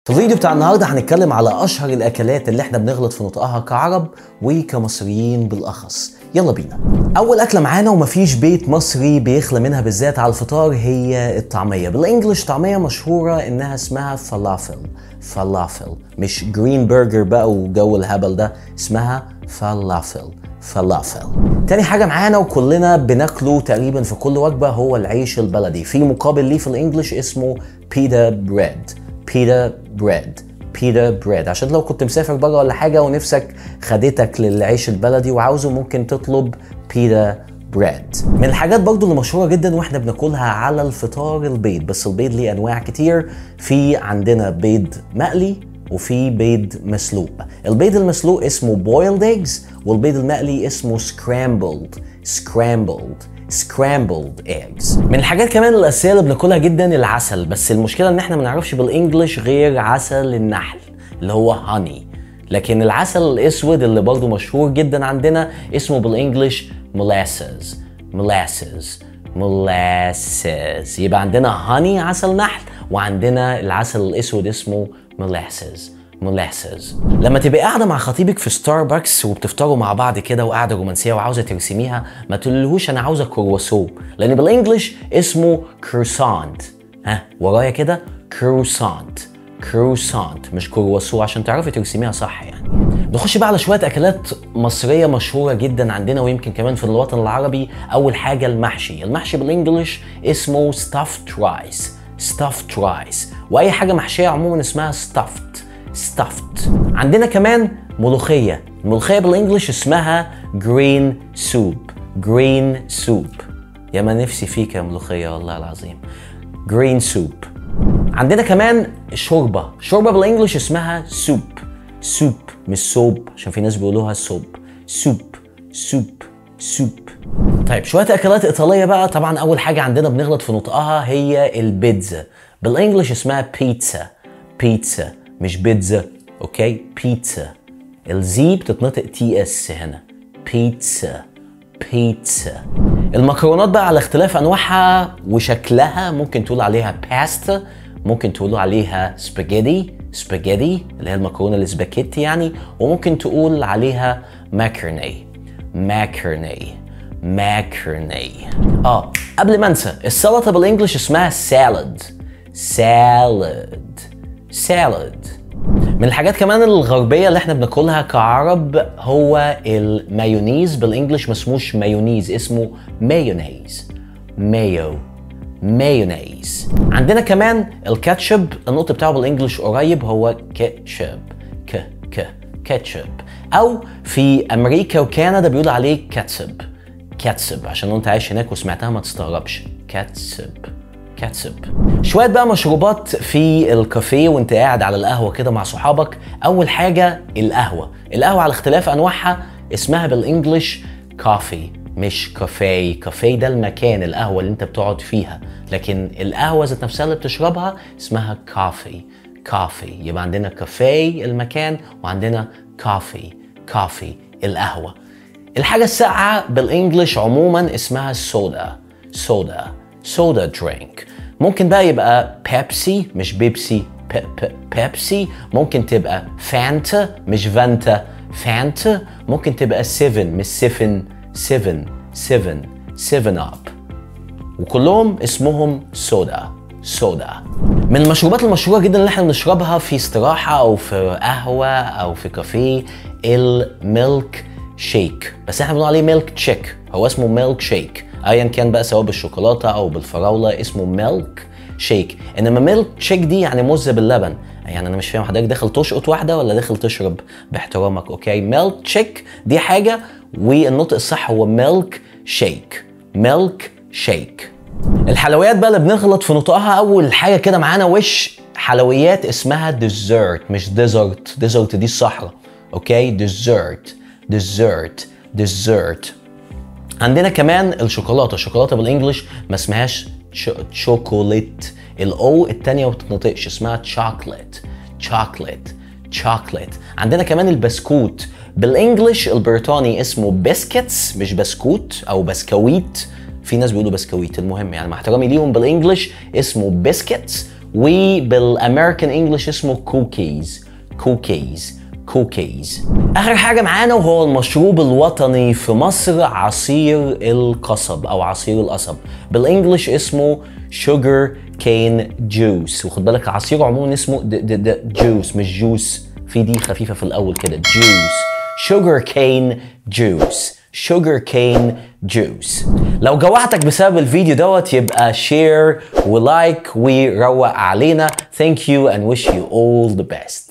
في الفيديو بتاع النهارده هنتكلم على اشهر الاكلات اللي احنا بنغلط في نطقها كعرب وكمصريين بالاخص يلا بينا اول اكله معانا ومفيش بيت مصري بيخلى منها بالذات على الفطار هي الطعميه بالانجلش طعميه مشهوره انها اسمها فلافل فلافل مش جرين برجر بقى وجو الهبل ده اسمها فلافل فلافل تاني حاجة معانا وكلنا بناكله تقريبا في كل وجبة هو العيش البلدي في مقابل ليه في الانجليش اسمه بيتا بريد بيتا بريد بيتا بريد عشان لو كنت مسافر بره ولا حاجة ونفسك خدتك للعيش البلدي وعاوزه ممكن تطلب بيتا بريد من الحاجات برضو اللي مشهورة جدا واحنا بناكلها على الفطار البيض بس البيض ليه انواع كتير في عندنا بيض مقلي وفي بيض مسلوق البيض المسلوق اسمه boiled eggs والبيض المقلي اسمه scrambled scrambled scrambled eggs من الحاجات كمان الاساسيه اللي بناكلها جدا العسل بس المشكله ان احنا ما نعرفش بالانجلش غير عسل النحل اللي هو هاني لكن العسل الاسود اللي برضه مشهور جدا عندنا اسمه بالانجلش molasses molasses molasses يبقى عندنا هاني عسل نحل وعندنا العسل الاسود اسمه molasses molasses لما تبقى قاعده مع خطيبك في ستاربكس وبتفطروا مع بعض كده وقاعده رومانسيه وعاوزه ترسميها ما تقولهوش انا عاوزه كرواسو لان بالانجلش اسمه كروسانت ها ورايا كده كروسانت كروسانت مش كرواسو عشان تعرفي ترسميها صح يعني نخش بقى على شويه اكلات مصريه مشهوره جدا عندنا ويمكن كمان في الوطن العربي اول حاجه المحشي المحشي بالانجلش اسمه stuffed rice stuffed rice واي حاجه محشيه عموما اسمها stuffed stuffed عندنا كمان ملوخيه الملوخيه بالانجلش اسمها green soup green soup يا ما نفسي فيك يا ملوخيه والله العظيم green soup عندنا كمان شوربه شوربه بالانجلش اسمها سوب سوب مش سوب عشان في ناس بيقولوها سوب سوب سوب سوب طيب شويه اكلات ايطاليه بقى طبعا اول حاجه عندنا بنغلط في نطقها هي البيتزا بالانجلش اسمها بيتزا بيتزا مش بيتزا اوكي بيتزا الزي بتتنطق تي اس هنا بيتزا بيتزا المكرونات بقى على اختلاف انواعها وشكلها ممكن تقول عليها باستا ممكن تقول عليها سباجيتي سباجيتي اللي هي المكرونه الاسباجيتي يعني وممكن تقول عليها ماكروني ماكروني ماكروني اه قبل ما انسى السلطه بالانجلش اسمها سالاد سالاد سالاد من الحاجات كمان الغربيه اللي احنا بناكلها كعرب هو المايونيز بالانجلش ما اسموش مايونيز اسمه مايونيز مايو مايونيز عندنا كمان الكاتشب النطق بتاعه بالانجلش قريب هو كاتشب ك ك كاتشب او في امريكا وكندا بيقولوا عليه كاتسب كاتسب عشان لو انت عايش هناك وسمعتها ما تستغربش كاتسب كاتسب شويه بقى مشروبات في الكافيه وانت قاعد على القهوه كده مع صحابك اول حاجه القهوه القهوه على اختلاف انواعها اسمها بالانجلش كافي مش كافيه كافيه ده المكان القهوه اللي انت بتقعد فيها لكن القهوه ذات نفسها اللي بتشربها اسمها كافي كافي يبقى عندنا كافيه المكان وعندنا كافي كافي القهوه الحاجه الساقعه بالانجلش عموما اسمها سودا سودا سودا درينك ممكن بقى يبقى بيبسي مش بيبسي بي بي بيبسي ممكن تبقى فانتا مش فانتا فانتا ممكن تبقى سيفن مش سيفن سيفن سيفن سيفن اب وكلهم اسمهم سودا سودا من المشروبات المشهورة جدا اللي احنا بنشربها في استراحة او في قهوة او في كافيه الميلك شيك بس احنا بنقول عليه ميلك تشيك هو اسمه ميلك شيك ايا كان بقى سواء بالشوكولاته او بالفراوله اسمه ميلك شيك انما ميلك شيك دي يعني مزه باللبن يعني انا مش فاهم حضرتك داخل تشقط واحده ولا داخل تشرب باحترامك اوكي ميلك شيك دي حاجه والنطق الصح هو ميلك شيك ميلك شيك الحلويات بقى اللي بنغلط في نطقها اول حاجه كده معانا وش حلويات اسمها ديزرت مش ديزرت ديزرت دي الصحراء اوكي ديزرت ديزرت ديزرت عندنا كمان الشوكولاته الشوكولاته بالانجلش ما اسمهاش شوكولات الاو الثانيه ما بتتنطقش اسمها تشوكلت تشوكلت تشوكلت عندنا كمان البسكوت بالانجلش البريطاني اسمه بسكتس مش بسكوت او بسكويت في ناس بيقولوا بسكويت المهم يعني مع احترامي ليهم بالانجلش اسمه بسكتس وبالامريكان انجلش اسمه كوكيز كوكيز كوكيز اخر حاجه معانا وهو المشروب الوطني في مصر عصير القصب او عصير القصب بالانجلش اسمه شوجر كين جوس وخد بالك عصير عموما اسمه د د د جوس مش جوس في دي خفيفه في الاول كده جوس شوجر كين جوس شوجر كين جوس لو جوعتك بسبب الفيديو دوت يبقى شير ولايك وروق علينا thank you and wish you all the best